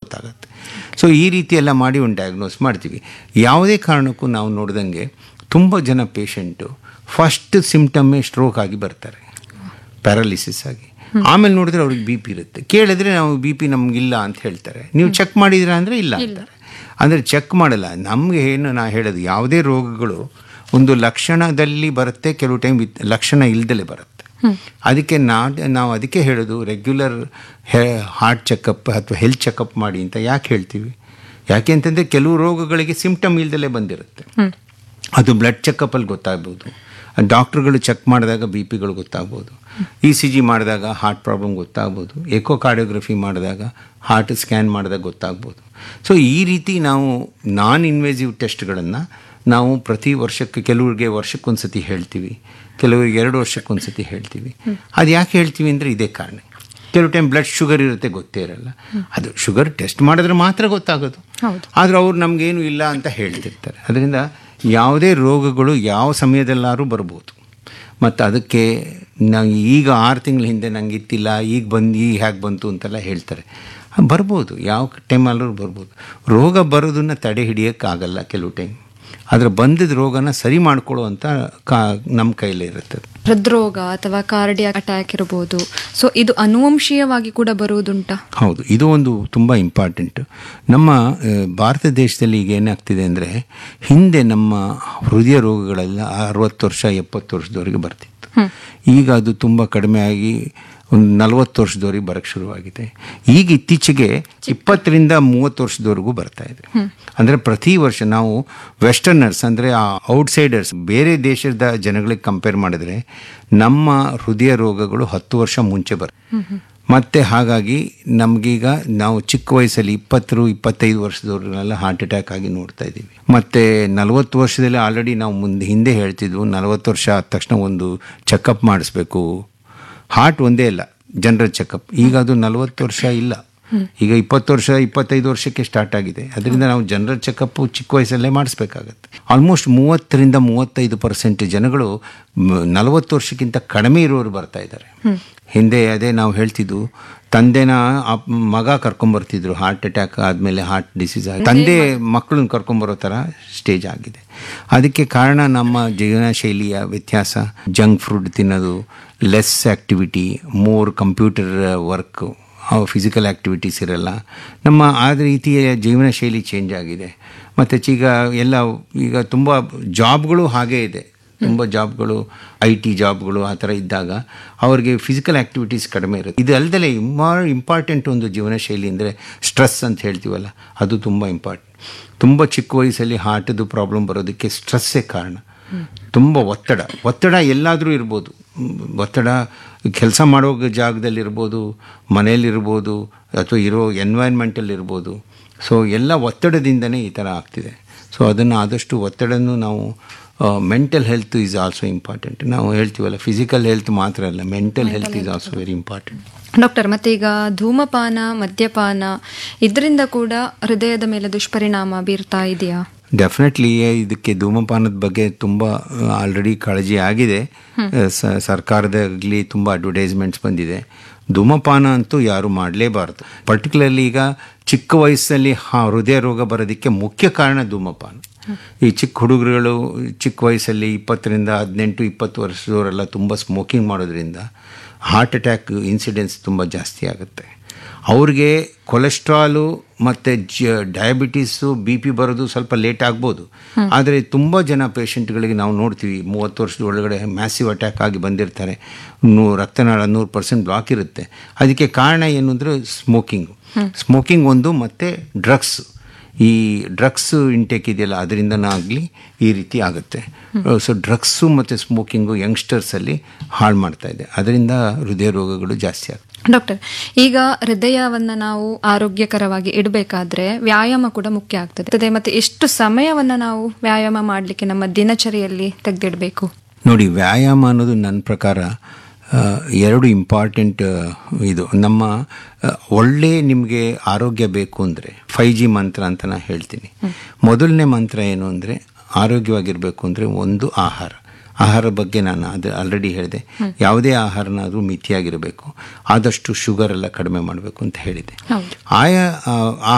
ಗೊತ್ತಾಗುತ್ತೆ ಸೊ ಈ ರೀತಿ ಎಲ್ಲ ಮಾಡಿ ಒಂದು ಡಯಾಗ್ನೋಸ್ ಮಾಡ್ತೀವಿ ಯಾವುದೇ ಕಾರಣಕ್ಕೂ ನಾವು ನೋಡ್ದಂಗೆ ತುಂಬ ಜನ ಪೇಷಂಟು ಫಸ್ಟ್ ಸಿಮ್ಟಮ್ಮೇ ಸ್ಟ್ರೋಕ್ ಆಗಿ ಬರ್ತಾರೆ ಪ್ಯಾರಾಲಿಸಿಸ್ ಆಗಿ ಆಮೇಲೆ ನೋಡಿದ್ರೆ ಅವ್ರಿಗೆ ಬಿ ಪಿ ಇರುತ್ತೆ ಕೇಳಿದ್ರೆ ನಾವು ಬಿ ಪಿ ನಮಗಿಲ್ಲ ಅಂತ ಹೇಳ್ತಾರೆ ನೀವು ಚೆಕ್ ಮಾಡಿದಿರಾ ಅಂದರೆ ಇಲ್ಲ ಅಂತಾರೆ ಅಂದರೆ ಚೆಕ್ ಮಾಡಲ್ಲ ನಮಗೆ ಏನು ನಾ ಹೇಳೋದು ಯಾವುದೇ ರೋಗಗಳು ಒಂದು ಲಕ್ಷಣದಲ್ಲಿ ಬರುತ್ತೆ ಕೆಲವು ಟೈಮ್ ವಿತ್ ಲಕ್ಷಣ ಇಲ್ದಲೇ ಬರುತ್ತೆ ಅದಕ್ಕೆ ನಾ ನಾವು ಅದಕ್ಕೆ ಹೇಳೋದು ರೆಗ್ಯುಲರ್ ಹಾರ್ಟ್ ಚೆಕಪ್ ಅಥವಾ ಹೆಲ್ತ್ ಚೆಕಪ್ ಮಾಡಿ ಅಂತ ಯಾಕೆ ಹೇಳ್ತೀವಿ ಯಾಕೆ ಅಂತಂದರೆ ಕೆಲವು ರೋಗಗಳಿಗೆ ಸಿಂಪ್ಟಮ್ ಇಲ್ದಲೇ ಬಂದಿರುತ್ತೆ ಅದು ಬ್ಲಡ್ ಚೆಕಪ್ಪಲ್ಲಿ ಗೊತ್ತಾಗ್ಬೋದು ಡಾಕ್ಟ್ರುಗಳು ಚೆಕ್ ಮಾಡಿದಾಗ ಬಿ ಪಿಗಳು ಗೊತ್ತಾಗ್ಬೋದು ಇ ಸಿ ಜಿ ಮಾಡಿದಾಗ ಹಾರ್ಟ್ ಪ್ರಾಬ್ಲಮ್ ಗೊತ್ತಾಗ್ಬೋದು ಎಕೋ ಕಾರ್ಡಿಯೋಗ್ರಫಿ ಮಾಡಿದಾಗ ಹಾರ್ಟ್ ಸ್ಕ್ಯಾನ್ ಮಾಡಿದಾಗ ಗೊತ್ತಾಗ್ಬೋದು ಸೊ ಈ ರೀತಿ ನಾವು ನಾನ್ ಇನ್ವೇಸಿವ್ ಟೆಸ್ಟ್ಗಳನ್ನು ನಾವು ಪ್ರತಿ ವರ್ಷಕ್ಕೆ ಕೆಲವ್ರಿಗೆ ವರ್ಷಕ್ಕೊಂದು ಸತಿ ಹೇಳ್ತೀವಿ ಕೆಲವರಿಗೆ ಎರಡು ವರ್ಷಕ್ಕೊಂದು ಸತಿ ಹೇಳ್ತೀವಿ ಅದು ಯಾಕೆ ಹೇಳ್ತೀವಿ ಅಂದರೆ ಇದೇ ಕಾರಣ ಕೆಲವು ಟೈಮ್ ಬ್ಲಡ್ ಶುಗರ್ ಇರುತ್ತೆ ಗೊತ್ತೇ ಇರಲ್ಲ ಅದು ಶುಗರ್ ಟೆಸ್ಟ್ ಮಾಡಿದ್ರೆ ಮಾತ್ರ ಗೊತ್ತಾಗೋದು ಆದ್ರೆ ಅವ್ರು ನಮಗೇನು ಇಲ್ಲ ಅಂತ ಹೇಳ್ತಿರ್ತಾರೆ ಅದರಿಂದ ಯಾವುದೇ ರೋಗಗಳು ಯಾವ ಸಮಯದಲ್ಲಾದ್ರೂ ಬರ್ಬೋದು ಮತ್ತು ಅದಕ್ಕೆ ನಾವು ಈಗ ಆರು ತಿಂಗಳ ಹಿಂದೆ ನಂಗೆ ಇತ್ತಿಲ್ಲ ಈಗ ಬಂದು ಈಗ ಹೇಗೆ ಬಂತು ಅಂತೆಲ್ಲ ಹೇಳ್ತಾರೆ ಬರ್ಬೋದು ಯಾವ ಟೈಮಲ್ಲೂ ಬರ್ಬೋದು ರೋಗ ಬರೋದನ್ನು ತಡೆ ಹಿಡಿಯೋಕ್ಕಾಗಲ್ಲ ಕೆಲವು ಟೈಮ್ ಆದರೆ ಬಂದಿದ್ದ ರೋಗನ ಸರಿ ಮಾಡ್ಕೊಳ್ಳುವಂಥ ಕಾ ನಮ್ಮ ಕೈಲೇ ಇರುತ್ತೆ ಹೃದ್ರೋಗ ಅಥವಾ ಕಾರ್ಡಿಯಾಕ್ ಅಟ್ಯಾಕ್ ಇರಬಹುದು ಸೊ ಇದು ಅನುವಂಶೀಯವಾಗಿ ಕೂಡ ಬರುವುದುಂಟಾ ಹೌದು ಇದು ಒಂದು ತುಂಬ ಇಂಪಾರ್ಟೆಂಟ್ ನಮ್ಮ ಆ, ಭಾರತ ದೇಶದಲ್ಲಿ ಈಗ ಏನಾಗ್ತಿದೆ ಅಂದರೆ ಹಿಂದೆ ನಮ್ಮ ಹೃದಯ ರೋಗಗಳೆಲ್ಲ ಅರವತ್ತು ವರ್ಷ ಎಪ್ಪತ್ತು ವರ್ಷದವರೆಗೆ ಬರ್ತಿತ್ತು ಈಗ ಅದು ತುಂಬ ಕಡಿಮೆ ಆಗಿ ಒಂದು ನಲವತ್ತು ವರ್ಷದವರೆಗೆ ಬರೋಕ್ಕೆ ಶುರುವಾಗಿದೆ ಈಗ ಇತ್ತೀಚೆಗೆ ಇಪ್ಪತ್ತರಿಂದ ಮೂವತ್ತು ವರ್ಷದವರೆಗೂ ಬರ್ತಾ ಇದೆ ಅಂದರೆ ಪ್ರತಿ ವರ್ಷ ನಾವು ವೆಸ್ಟರ್ನರ್ಸ್ ಅಂದರೆ ಆ ಔಟ್ಸೈಡರ್ಸ್ ಬೇರೆ ದೇಶದ ಜನಗಳಿಗೆ ಕಂಪೇರ್ ಮಾಡಿದ್ರೆ ನಮ್ಮ ಹೃದಯ ರೋಗಗಳು ಹತ್ತು ವರ್ಷ ಮುಂಚೆ ಬರುತ್ತೆ ಮತ್ತೆ ಹಾಗಾಗಿ ನಮಗೀಗ ನಾವು ಚಿಕ್ಕ ವಯಸ್ಸಲ್ಲಿ ಇಪ್ಪತ್ತರು ಇಪ್ಪತ್ತೈದು ವರ್ಷದವ್ರನ್ನೆಲ್ಲ ಹಾರ್ಟ್ ಅಟ್ಯಾಕ್ ಆಗಿ ನೋಡ್ತಾ ಇದ್ದೀವಿ ಮತ್ತೆ ನಲವತ್ತು ವರ್ಷದಲ್ಲಿ ಆಲ್ರೆಡಿ ನಾವು ಮುಂದೆ ಹಿಂದೆ ಹೇಳ್ತಿದ್ವು ನಲವತ್ತು ವರ್ಷ ಆದ ತಕ್ಷಣ ಒಂದು ಚೆಕಪ್ ಮಾಡಿಸ್ಬೇಕು ಹಾರ್ಟ್ ಒಂದೇ ಇಲ್ಲ ಜನರಲ್ ಚೆಕಪ್ ಈಗ ಅದು ನಲವತ್ತು ವರ್ಷ ಇಲ್ಲ ಈಗ ಇಪ್ಪತ್ತು ವರ್ಷ ಇಪ್ಪತ್ತೈದು ವರ್ಷಕ್ಕೆ ಸ್ಟಾರ್ಟ್ ಆಗಿದೆ ಅದರಿಂದ ನಾವು ಜನರಲ್ ಚೆಕಪ್ಪು ಚಿಕ್ಕ ವಯಸ್ಸಲ್ಲೇ ಮಾಡಿಸ್ಬೇಕಾಗತ್ತೆ ಆಲ್ಮೋಸ್ಟ್ ಮೂವತ್ತರಿಂದ ಮೂವತ್ತೈದು ಪರ್ಸೆಂಟ್ ಜನಗಳು ಮ್, ನಲವತ್ತು ವರ್ಷಕ್ಕಿಂತ ಕಡಿಮೆ ಇರೋರು ಬರ್ತಾ ಇದ್ದಾರೆ ಹಿಂದೆ ಅದೇ ನಾವು ಹೇಳ್ತಿದ್ವು ತಂದೆನ ಅಪ್- ಮಗ ಕರ್ಕೊಂಬರ್ತಿದ್ರು ಹಾರ್ಟ್ ಅಟ್ಯಾಕ್ ಆದಮೇಲೆ ಹಾರ್ಟ್ ಡಿಸೀಸ್ ಆಗಿ ತಂದೆ ಮಕ್ಕಳನ್ನ ಕರ್ಕೊಂಬರೋ ಥರ ಸ್ಟೇಜ್ ಆಗಿದೆ ಅದಕ್ಕೆ ಕಾರಣ ನಮ್ಮ ಜೀವನ ಶೈಲಿಯ ವ್ಯತ್ಯಾಸ ಜಂಕ್ ಫುಡ್ ತಿನ್ನೋದು less activity more computer work physical activities ಇರಲ್ಲ ನಮ್ಮ ಆ ರೀತಿಯ ಜೀವನ ಶೈಲಿ ಚೇಂಜ್ ಆಗಿದೆ ಮತ್ತು ಈಗ ಎಲ್ಲ ಈಗ ತುಂಬ ಜಾಬ್ಗಳು ಹಾಗೇ ಇದೆ ತುಂಬ ಜಾಬ್ಗಳು ಐ ಟಿ ಜಾಬ್ಗಳು ಆ ಥರ ಇದ್ದಾಗ ಅವ್ರಿಗೆ ಫಿಸಿಕಲ್ ಆ್ಯಕ್ಟಿವಿಟೀಸ್ ಕಡಿಮೆ ಇರುತ್ತೆ ಇದು ಅಲ್ಲದೆ ಇಮ್ಮಾ ಇಂಪಾರ್ಟೆಂಟ್ ಒಂದು ಜೀವನ ಶೈಲಿ ಅಂದರೆ ಸ್ಟ್ರೆಸ್ ಅಂತ ಹೇಳ್ತೀವಲ್ಲ ಅದು ತುಂಬ ಇಂಪಾರ್ಟೆಂಟ್ ತುಂಬ ಚಿಕ್ಕ ವಯಸ್ಸಲ್ಲಿ ಹಾರ್ಟದು ಪ್ರಾಬ್ಲಮ್ ಬರೋದಕ್ಕೆ ಸ್ಟ್ರೆಸ್ಸೇ ಕಾರಣ ತುಂಬ ಒತ್ತಡ ಒತ್ತಡ ಎಲ್ಲಾದರೂ ಇರ್ಬೋದು ಮ್, ಒತ್ತಡ ಕೆಲಸ ಮಾಡೋ ಜಾಗದಲ್ಲಿರ್ಬೋದು ಮನೆಯಲ್ಲಿರ್ಬೋದು ಅಥವಾ ಇರೋ ಎನ್ವೈರ್ಮೆಂಟಲ್ಲಿ ಇರ್ಬೋದು ಸೊ ಎಲ್ಲ ಒತ್ತಡದಿಂದನೇ ಈ ಥರ ಆಗ್ತಿದೆ ಸೊ ಅದನ್ನು ಆದಷ್ಟು ಒತ್ತಡನೂ ನಾವು mental health is also important ನಾವು ಹೇಳ್ತೀವಲ್ಲ ಫಿಸಿಕಲ್ ಹೆಲ್ತ್ ಮಾತ್ರ ಅಲ್ಲ mental health is also very important doctor ಮತ್ತೆ ಈಗ ಧೂಮಪಾನ ಮದ್ಯಪಾನ ಇದರಿಂದ ಕೂಡ ಹೃದಯದ ಮೇಲೆ ದುಷ್ಪರಿಣಾಮ ಬೀರ್ತಾ ಇದೆಯಾ ಡೆಫಿನೆಟ್ಲಿ ಇದಕ್ಕೆ ಧೂಮಪಾನದ ಬಗ್ಗೆ ತುಂಬ ಆಲ್ರೆಡಿ ಕಾಳಜಿ ಆಗಿದೆ ಸ- ಸರ್ಕಾರದಾಗಲಿ ತುಂಬ ಅಡ್ವರ್ಟೈಸ್ಮೆಂಟ್ಸ್ ಬಂದಿದೆ ಧೂಮಪಾನ ಅಂತೂ ಯಾರು ಮಾಡಲೇಬಾರ್ದು ಪರ್ಟಿಕ್ಯುಲರ್ಲಿ ಈಗ ಚಿಕ್ಕ ವಯಸ್ಸಲ್ಲಿ ಹಾ ಹೃದಯ ರೋಗ ಬರೋದಕ್ಕೆ ಮುಖ್ಯ ಕಾರಣ ಧೂಮಪಾನ ಈ ಚಿಕ್ಕ ಹುಡುಗರುಗಳು ಚಿಕ್ಕ ವಯಸ್ಸಲ್ಲಿ ಇಪ್ಪತ್ತರಿಂದ ಹದಿನೆಂಟು ಇಪ್ಪತ್ತು ವರ್ಷದವರೆಲ್ಲ ತುಂಬ ಸ್ಮೋಕಿಂಗ್ ಮಾಡೋದ್ರಿಂದ ಹಾರ್ಟ್ ಅಟ್ಯಾಕ್ ಇನ್ಸಿಡೆನ್ಸ್ ತುಂಬ ಜಾಸ್ತಿ ಆಗುತ್ತೆ ಅವ್ರಿಗೆ ಕೊಲೆಸ್ಟ್ರಾಲು ಮತ್ತು ಜ ಡಯಾಬಿಟೀಸು ಬಿ ಪಿ ಬರೋದು ಸ್ವಲ್ಪ ಲೇಟ್ ಆಗ್ಬೋದು ಆದರೆ ತುಂಬ ಜನ ಪೇಷಂಟ್ಗಳಿಗೆ ನಾವು ನೋಡ್ತೀವಿ ಮೂವತ್ತು ವರ್ಷದ ಒಳಗಡೆ ಮ್ಯಾಸಿವ್ ಅಟ್ಯಾಕ್ ಆಗಿ ಬಂದಿರ್ತಾರೆ ನೂ ರಕ್ತನಾಳ ನೂರು ಪರ್ಸೆಂಟ್ ಬ್ಲಾಕ್ ಇರುತ್ತೆ ಅದಕ್ಕೆ ಕಾರಣ ಏನು ಅಂದರೆ ಸ್ಮೋಕಿಂಗು ಸ್ಮೋಕಿಂಗ್ ಒಂದು ಮತ್ತು ಡ್ರಗ್ಸ್ ಈ ಡ್ರಗ್ಸ್ ಇಂಟೇಕ್ ಇದೆಯಲ್ಲ ಅದರಿಂದನಾಗಲಿ ಈ ರೀತಿ ಆಗುತ್ತೆ ಸೊ ಡ್ರಗ್ಸು ಮತ್ತು ಸ್ಮೋಕಿಂಗು ಯಂಗ್ಸ್ಟರ್ಸಲ್ಲಿ ಹಾಳು ಮಾಡ್ತಾ ಇದೆ ಅದರಿಂದ ಹೃದಯ ರೋಗಗಳು ಜಾಸ್ತಿ ಆಗ್ತದೆ ಡಾಕ್ಟರ್ ಈಗ ಹೃದಯವನ್ನ ನಾವು ಆರೋಗ್ಯಕರವಾಗಿ ಇಡಬೇಕಾದ್ರೆ ವ್ಯಾಯಾಮ ಕೂಡ ಮುಖ್ಯ ಆಗ್ತದೆ ಮತ್ತೆ ಎಷ್ಟು ಸಮಯವನ್ನ ನಾವು ವ್ಯಾಯಾಮ ಮಾಡಲಿಕ್ಕೆ ನಮ್ಮ ದಿನಚರಿಯಲ್ಲಿ ತೆಗೆದಿಡಬೇಕು ನೋಡಿ ವ್ಯಾಯಾಮ ಅನ್ನೋದು ನನ್ನ ಪ್ರಕಾರ ಆ, ಎರಡು ಇಂಪಾರ್ಟೆಂಟ್ ಇದು ನಮ್ಮ ಆ, ಒಳ್ಳೆ ನಿಮಗೆ ಆರೋಗ್ಯ ಬೇಕು ಅಂದರೆ ಫೈ ಜಿ ಮಂತ್ರ ಅಂತ ನಾನು ಹೇಳ್ತೀನಿ ಮೊದಲನೇ ಮಂತ್ರ ಏನು ಅಂದರೆ ಆರೋಗ್ಯವಾಗಿರಬೇಕು ಅಂದರೆ ಒಂದು ಆಹಾರ ಆಹಾರ ಬಗ್ಗೆ ನಾನು ಅದು ಆಲ್ರೆಡಿ ಹೇಳಿದೆ ಯಾವುದೇ ಆಹಾರನಾದರೂ ಮಿತಿಯಾಗಿರಬೇಕು ಆದಷ್ಟು ಶುಗರ್ ಎಲ್ಲ ಕಡಿಮೆ ಮಾಡಬೇಕು ಅಂತ ಹೇಳಿದೆ ಆಯಾ ಆ,